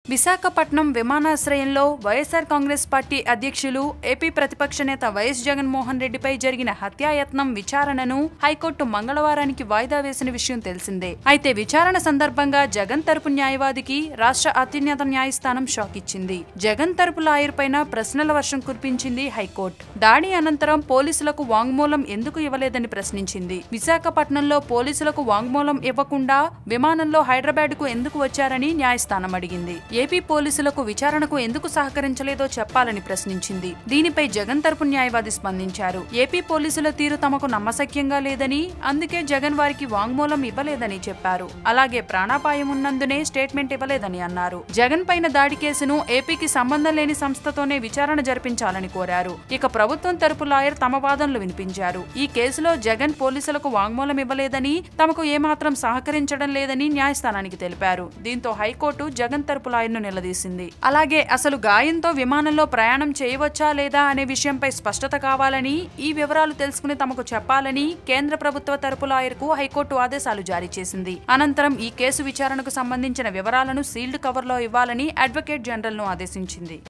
విశాఖపట్నం విమానాశ్రయంలో YSR Congress party అధ్యక్షులు AP ప్రతిపక్ష నేత వైఎస్ జగన్మోహన్ రెడ్డిపై జరిగిన హత్యాయత్నం విచారణను హైకోర్టు మంగళవారానికి వాయిదా వేసిన విషయం తెలిసిందే అయితే విచారణ సందర్భంగా జగన్ తరపు న్యాయవాదికి రాష్ట్ర అత్యున్నత న్యాయస్థానం షాక్ ఇచ్చింది జగన్ తరపు లాయర్ పైన ప్రశ్నల వర్షం కురిపించింది హైకోర్టు దాడి అనంతరం పోలీసులకు వాంగ్మూలం ఎందుకు ఇవ్వలేదని ప్రశ్నించింది విశాఖపట్నంలో పోలీసులకు వాంగ్మూలం ఇవ్వకుండా విమానంలో హైదరాబాద్ కు ఎందుకు వచ్చారని న్యాయస్థానం అడిగింది ఏపీ పోలీసులకు విచారణకు ఎందుకు సహకరించలేదో చెప్పాలని ప్రశ్నించింది దీనిపై జగన్ తరపు న్యాయవాది స్పందించారు ఏపీ పోలీసుల తీరు తమకు నమ్మశక్యంగా లేదని అందుకే జగన్ వారికి వాంగ్మూలం ఇవ్వలేదని చెప్పారు అలాగే ప్రాణాపాయం ఉన్నందునే స్టేట్మెంట్ ఇవ్వలేదని అన్నారు జగన్ పైన దాడి కేసును ఏపీకి సంబంధం లేని సంస్థతోనే విచారణ జరిపించాలని కోరారు ఇక ప్రభుత్వం తరపు లాయర్ తమ వాదనలు వినిపించారు ఈ కేసులో జగన్ పోలీసులకు వాంగ్మూలం ఇవ్వలేదని తమకు ఏమాత్రం సహకరించడం లేదని న్యాయస్థానానికి తెలిపారు దీంతో హైకోర్టు జగన్ తరపు లాయర్ను నిలదీసింది అలాగే అసలు గాయంతో విమానంలో ప్రయాణం చేయవచ్చా లేదా అనే విషయంపై స్పష్టత కావాలని ఈ వివరాలు తెలుసుకుని తమకు చెప్పాలని కేంద్ర ప్రభుత్వ తరపు లాయర్కు హైకోర్టు ఆదేశాలు జారీ చేసింది అనంతరం ఈ కేసు విచారణకు సంబంధించిన వివరాలను సీల్డ్ కవర్లో ఇవ్వాలని అడ్వకేట్ జనరల్ను ఆదేశించింది